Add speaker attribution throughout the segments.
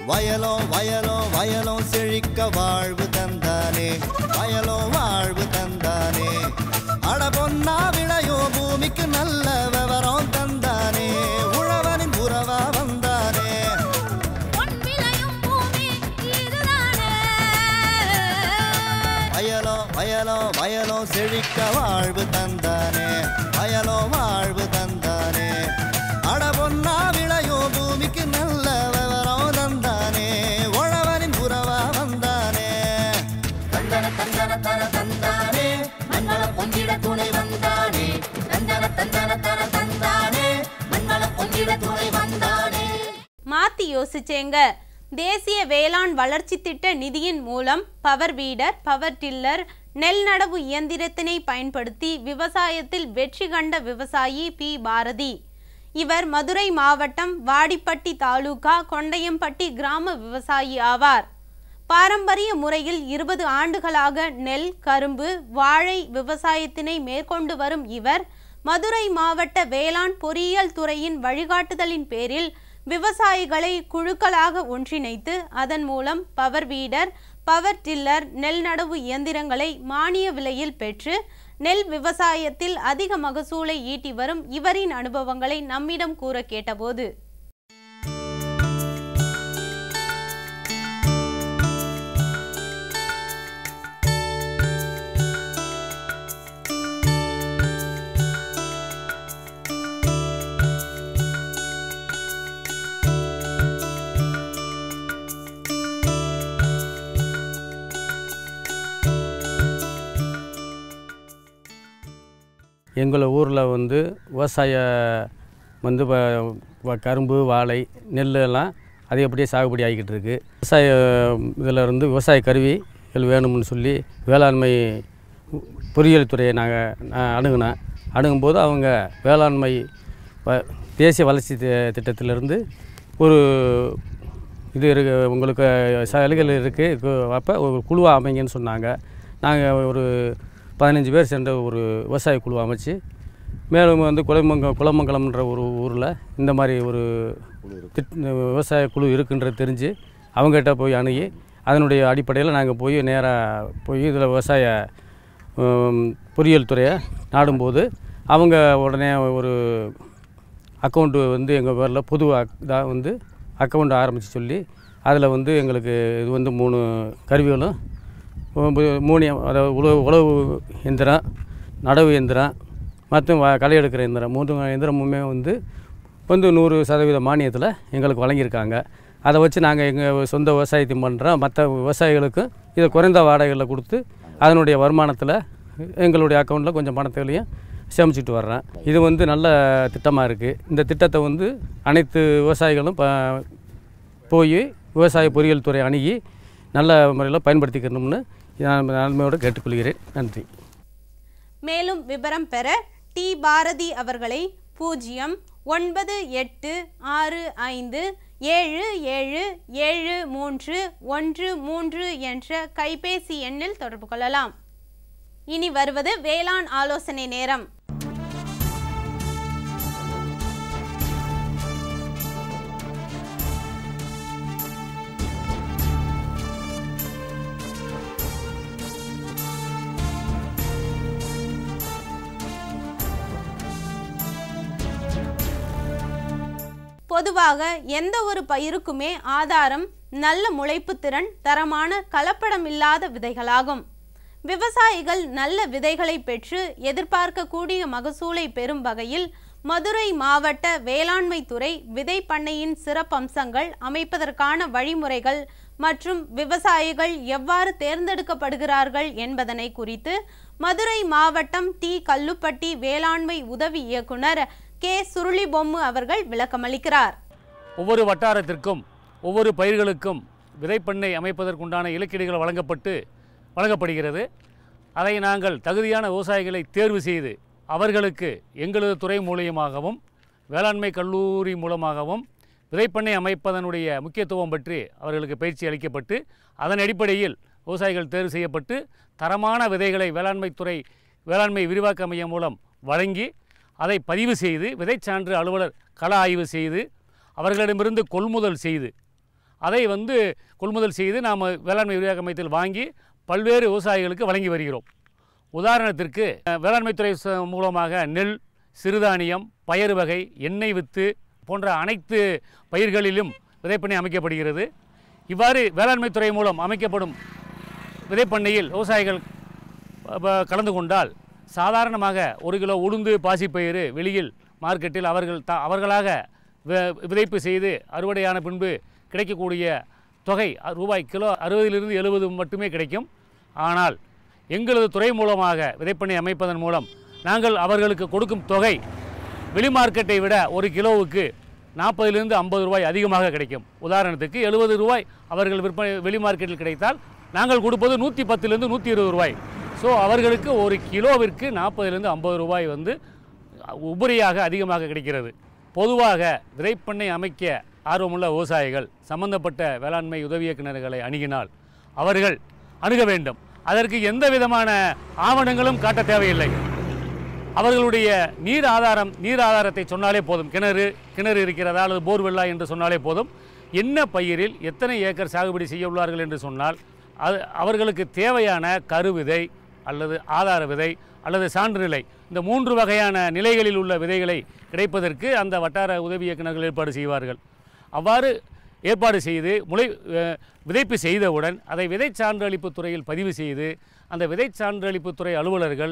Speaker 1: வயலோ வயலோ வயலோ செழிக்க வாழ்வு தந்தானே வயலோ வாழ்வு தந்தானே அட பொன்னா விளையோ பூமிக்கு நல்ல விவரம் தந்தானே உழவனின் உறவா வந்தானே
Speaker 2: பொன் விளையும் பூமி இதுதானே
Speaker 1: வயலோ வயலோ வயலோ செழிக்க வாழ்வு தந்தானே வயலோ வாழ்வு தந்தானே அட பொன்னா விளையோ பூமிக்கு நல்ல விவரம் தந்தானே உழவனின் உறவா வந்தானே
Speaker 2: தந்தன தந்தன தன தந்தானே மண்வள பொங்கிட துணை வந்தானே தந்தன தந்தன தன தந்தானே மண்வள பொங்கிட துணை வந்தானே
Speaker 3: மாத்தி யோசிச்சேங்க தேசிய வேளாண் வளர்ச்சி திட்ட நிதியின் மூலம் பவர் வீடர் பவர் டில்லர் நெல் நடவு இயந்திரத்தினை பயன்படுத்தி விவசாயத்தில் வெற்றி கண்ட விவசாயி பி பாரதி இவர் மதுரை மாவட்டம் வாடிப்பட்டி தாலுகா கொண்டையம்பட்டி கிராம விவசாயி ஆவார் பாரம்பரிய முறையில் இருபது ஆண்டுகளாக நெல் கரும்பு வாழை விவசாயத்தினை மேற்கொண்டு வரும் இவர் மதுரை மாவட்ட வேளாண் பொறியியல் துறையின் வழிகாட்டுதலின் பேரில் விவசாயிகளை குழுக்களாக ஒன்றிணைத்து அதன் மூலம் பவர் வீடர் பவர் டில்லர் நெல் நடவு இயந்திரங்களை மானிய விலையில் பெற்று நெல் விவசாயத்தில் அதிக மகசூலை ஈட்டி வரும் இவரின் அனுபவங்களை நம்மிடம் கூற கேட்டபோது
Speaker 4: எங்கள் ஊரில் வந்து விவசாய வந்து வ- வ- கரும்பு வாழை நெல் எல்லாம் அதிகப்படியாக சாகுபடி ஆகிக்கிட்டு இருக்கு விவசாய இதில் இருந்து விவசாய கருவிகள் வேணும்னு சொல்லி வேளாண்மை பொறியியல் துறையை நாங்கள் அணுகினேன் அணுகும்போது அவங்க வேளாண்மை வ- தேசிய வளர்ச்சி தி- திட்டத்திலிருந்து ஒரு இது இருக்கு உங்களுக்கு சலுகைகள் இருக்குது அப்போ ஒரு குழுவாக அமைங்கன்னு சொன்னாங்க நாங்கள் ஒரு பதினஞ்சு பேர் சேர்ந்த ஒரு விவசாய குழு அமைச்சு மேலும் வந்து குலமங்க குலமங்கலம்ன்ற ஒரு ஊரில் இந்த மாதிரி ஒரு திட் விவசாய குழு இருக்குன்றது தெரிஞ்சு அவங்ககிட்ட போய் அணுகி அதனுடைய அடிப்படையில் நாங்கள் போய் நேராக போய் இதில் விவசாய ஹம், பொறியியல் துறையை நாடும்போது அவங்க உடனே ஒரு அக்கௌண்ட்டு வந்து எங்கள் பேரில் புது இதாக வந்து அக்கௌண்ட் ஆரம்பித்து சொல்லி அதில் வந்து எங்களுக்கு இது வந்து மூணு கருவிகளும் மூ- மூணு அதாவது உழவு உழவு எந்திரம் நடவு எந்திரம் மற்றும் வ- களை எடுக்கிற எந்திரம் மூன்று எந்திரமுமே வந்து வந்து நூறு சதவீத மானியத்தில் எங்களுக்கு வழங்கியிருக்காங்க அதை வச்சு நாங்கள் எங்கள் சொந்த விவசாயத்தையும் பண்ணுறோம் மற்ற விவசாயிகளுக்கும் இதை குறைந்த வாடகைகளில் கொடுத்து அதனுடைய வருமானத்தில் எங்களுடைய அக்கௌண்ட்டில் கொஞ்சம் பணத்தையும் சேமிச்சிட்டு வர்றேன் இது வந்து நல்ல திட்டமாக இருக்குது இந்த திட்டத்தை வந்து அனைத்து விவசாயிகளும் ப போய் விவசாய பொறியியல் துறை அணுகி நல்ல முறையில் பயன்படுத்திக்கணும்னு நான் நன்மையோடு கேட்டுக்கொள்கிறேன் நன்றி
Speaker 3: மேலும் விவரம் பெற டி பாரதி அவர்களை பூஜ்ஜியம் ஒன்பது எட்டு ஆறு ஐந்து ஏழு ஏழு ஏழு மூன்று ஒன்று மூன்று என்ற கைபேசி எண்ணில் தொடர்பு கொள்ளலாம் இனி வருவது வேளாண் ஆலோசனை நேரம் பொதுவாக எந்த ஒரு பயிருக்குமே ஆதாரம் நல்ல முளைப்பு திறன் தரமான கலப்படமில்லாத விதைகளாகும் விவசாயிகள் நல்ல விதைகளை பெற்று எதிர்பார்க்கக்கூடிய மகசூலை பெறும் வகையில் மதுரை மாவட்ட வேளாண்மை துறை விதை பண்ணையின் சிறப்பம்சங்கள் அமைப்பதற்கான வழிமுறைகள் மற்றும் விவசாயிகள் எவ்வாறு தேர்ந்தெடுக்கப்படுகிறார்கள் என்பதனை குறித்து மதுரை மாவட்டம் டி கல்லுப்பட்டி வேளாண்மை உதவி இயக்குனர் கே சுருளிபொம்மு அவர்கள் விளக்கமளிக்கிறார்
Speaker 5: ஒவ்வொரு வட்டாரத்திற்கும் ஒவ்வொரு பயிர்களுக்கும் விதைப்பண்ணை அமைப்பதற்குண்டான இலக்கீடுகள் வழங்கப்பட்டு வழங்கப்படுகிறது அதை நாங்கள் தகுதியான விவசாயிகளை தேர்வு செய்து அவர்களுக்கு எங்களது துறை மூலியமாகவும் வேளாண்மை கல்லூரி மூலமாகவும் விதைப்பண்ணை அமைப்பதனுடைய முக்கியத்துவம் பற்றி அவர்களுக்கு பயிற்சி அளிக்கப்பட்டு அதன் அடிப்படையில் விவசாயிகள் தேர்வு செய்யப்பட்டு தரமான விதைகளை வேளாண்மை துறை வேளாண்மை விரிவாக்க மையம் மூலம் வழங்கி அதை பதிவு செய்து விதைச்சான்று அலுவலர் கள ஆய்வு செய்து அவர்களிடமிருந்து கொள்முதல் செய்து அதை வந்து கொள்முதல் செய்து நாம் வேளாண்மை விரிவாக்க மையத்தில் வாங்கி பல்வேறு விவசாயிகளுக்கு வழங்கி வருகிறோம் உதாரணத்திற்கு அஹ், வேளாண்மைத்துறை ச- மூலமாக நெல் சிறுதானியம் பயறு வகை எண்ணெய் வித்து போன்ற அனைத்து பயிர்களிலும் விதைப்பண்ணை அமைக்கப்படுகிறது இவ்வாறு வேளாண்மைத்துறை மூலம் அமைக்கப்படும் விதைப்பண்ணையில் விவசாயிகள் ப- கலந்து கொண்டால் சாதாரணமாக ஒரு கிலோ உளுந்து பாசிப்பயிறு வெளியில் மார்க்கெட்டில் அவர்கள் த அவர்களாக வி- விதைப்பு செய்து அறுவடையான பின்பு கிடைக்கக்கூடிய தொகை அ- ரூபாய் கிலோ அறுபதிலிருந்து எழுபது மட்டுமே கிடைக்கும் ஆனால் எங்களது துறை மூலமாக விதைப்பண்ணை அமைப்பதன் மூலம் நாங்கள் அவர்களுக்கு கொடுக்கும் தொகை வெளி மார்க்கெட்டை விட ஒரு கிலோவுக்கு நாற்பதிலிருந்து ஐம்பது ரூபாய் அதிகமாக கிடைக்கும் உதாரணத்துக்கு எழுபது ரூபாய் அவர்கள் விற்பனை வெளி மார்க்கெட்டில் கிடைத்தால் நாங்கள் கொடுப்பது நூற்றி பத்துலேருந்து நூற்றி இருபது ரூபாய் ஸோ அவர்களுக்கு ஒரு கிலோவிற்கு நாற்பதுலேருந்து ஐம்பது ரூபாய் வந்து உபரியாக அதிகமாக கிடைக்கிறது பொதுவாக விதைப்பண்ணை அமைக்க ஆர்வமுள்ள விவசாயிகள் சம்பந்தப்பட்ட வேளாண்மை உதவி இயக்குநர்களை அணுகினால் அவர்கள் அணுக வேண்டும் அதற்கு எந்த விதமான ஆவணங்களும் காட்ட தேவையில்லை அவர்களுடைய நீர் ஆதாரம் நீர் ஆதாரத்தை சொன்னாலே போதும் கிணறு கிணறு இருக்கிறதா அல்லது போர்வெல்லா என்று சொன்னாலே போதும் என்ன பயிரில் எத்தனை ஏக்கர் சாகுபடி செய்ய உள்ளார்கள் என்று சொன்னால் அது அவர்களுக்கு தேவையான கருவிதை அல்லது ஆதார விதை அல்லது சான்று நிலை இந்த மூன்று வகையான நிலைகளில் உள்ள விதைகளை கிடைப்பதற்கு அந்த வட்டார உதவி இயக்குநர்கள் ஏற்பாடு செய்வார்கள் அவ்வாறு ஏற்பாடு செய்து முளை அஹ், விதைப்பு செய்தவுடன் அதை விதை சான்றளிப்பு துறையில் பதிவு செய்து அந்த விதை சான்றளிப்பு துறை அலுவலர்கள்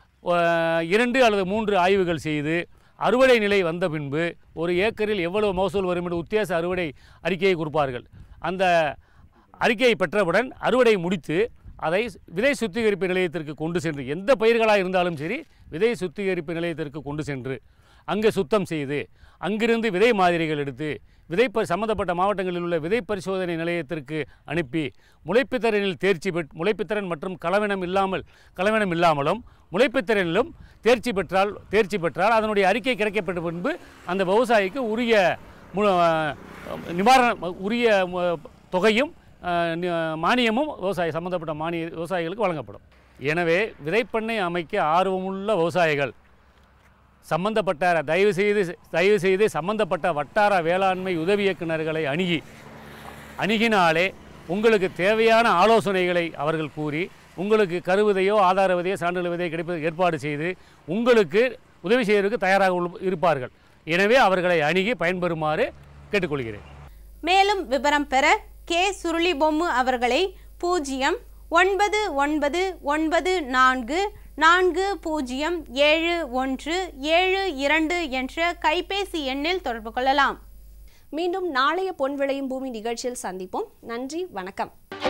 Speaker 5: அஹ், இரண்டு அல்லது மூன்று ஆய்வுகள் செய்து அறுவடை நிலை வந்த பின்பு ஒரு ஏக்கரில் எவ்வளவு மகசூல் வரும் என்று உத்தேச அறுவடை அறிக்கையை கொடுப்பார்கள் அந்த அறிக்கையை பெற்றவுடன் அறுவடை முடித்து அதை விதை சுத்திகரிப்பு நிலையத்திற்கு கொண்டு சென்று எந்த பயிர்களாக இருந்தாலும் சரி விதை சுத்திகரிப்பு நிலையத்திற்கு கொண்டு சென்று அங்கே சுத்தம் செய்து அங்கிருந்து விதை மாதிரிகள் எடுத்து விதை ப சம்பந்தப்பட்ட மாவட்டங்களில் உள்ள விதை பரிசோதனை நிலையத்திற்கு அனுப்பி முளைப்புத்திறனில் தேர்ச்சி பெற் முளைப்புத்திறன் மற்றும் கலவனம் இல்லாமல் கலவனம் இல்லாமலும் முளைப்புத்திறனிலும் தேர்ச்சி பெற்றால் தேர்ச்சி பெற்றால் அதனுடைய அறிக்கை கிடைக்கப்பட்ட பின்பு அந்த விவசாயிக்கு உரிய மு- நிவாரண உரிய மு- தொகையும் அஹ், நி- மானியமும் விவசாய சம்பந்தப்பட்ட மானிய விவசாயிகளுக்கு வழங்கப்படும் எனவே விதைப்பண்ணை அமைக்க ஆர்வமுள்ள விவசாயிகள் சம்பந்தப்பட்ட தயவு செய்து தயவு செய்து சம்பந்தப்பட்ட வட்டார வேளாண்மை உதவி இயக்குநர்களை அணுகி அணுகினாலே உங்களுக்கு தேவையான ஆலோசனைகளை அவர்கள் கூறி உங்களுக்கு கருவிதையோ ஆதார விதையோ சான்றிதழ் விதையோ கிடைப்பதற்கு ஏற்பாடு செய்து உங்களுக்கு உதவி செய்வதற்கு தயாராக உள்- இருப்பார்கள் எனவே அவர்களை அணுகி பயன்பெறுமாறு கேட்டுக்கொள்கிறேன்
Speaker 3: மேலும் விவரம் பெற கே சுருளிபொம்மு அவர்களை பூஜ்ஜியம் ஒன்பது ஒன்பது ஒன்பது நான்கு நான்கு பூஜ்ஜியம் ஏழு ஒன்று ஏழு இரண்டு என்ற கைபேசி எண்ணில் தொடர்பு கொள்ளலாம்
Speaker 6: மீண்டும் நாளைய பொன் விளையும் பூமி நிகழ்ச்சியில் சந்திப்போம் நன்றி வணக்கம்